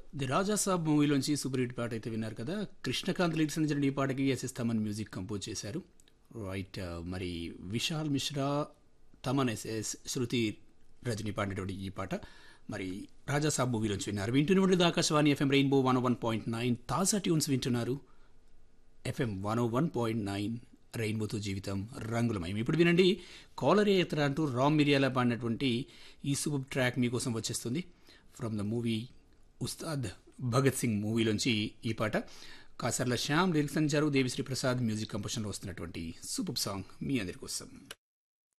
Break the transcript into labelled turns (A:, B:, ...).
A: the Raja Saab మూవీలోంచి super hit పాట అయితే విన్నారు కదా కృష్ణకాంత్ లిరిక్స్ అందించిన ఈ పాటకి ఎస్ఎస్ తమన్ మ్యూజిక్ కంపోజ్ చేశారు రైట్ మరి విశాల్ మిశ్రా తమన్ ఎస్ఎస్ శృతి రజని పాడినటువంటి ఈ పాట మరి రాజా సాబ్ మూవీలోంచి విన్నారు వింటున్నటువంటి Akashvani FM rainbow one one point nine తాజా ట్యూన్స్ వింటున్నారు FM one one point nine రెయిన్బోతో జీవితం రంగులమయం ఇప్పుడు వినండి కాలరే ఇతర అంటూ రామ్ మిరియాల పాడినటువంటి ఈ సూపర్ ట్రాక్ మీకోసం వచ్చేస్తుంది from the movie Ustaad Bhagat Singh మూవీలోంచి ఈ పాట కాసర్ల శ్యామ్ లిరిక్స్ అందించారు దేవిశ్రీ ప్రసాద్ మ్యూజిక్ కంపోజిషన్లో వస్తున్నటువంటి సూపర్ సాంగ్ మీ అందరి కోసం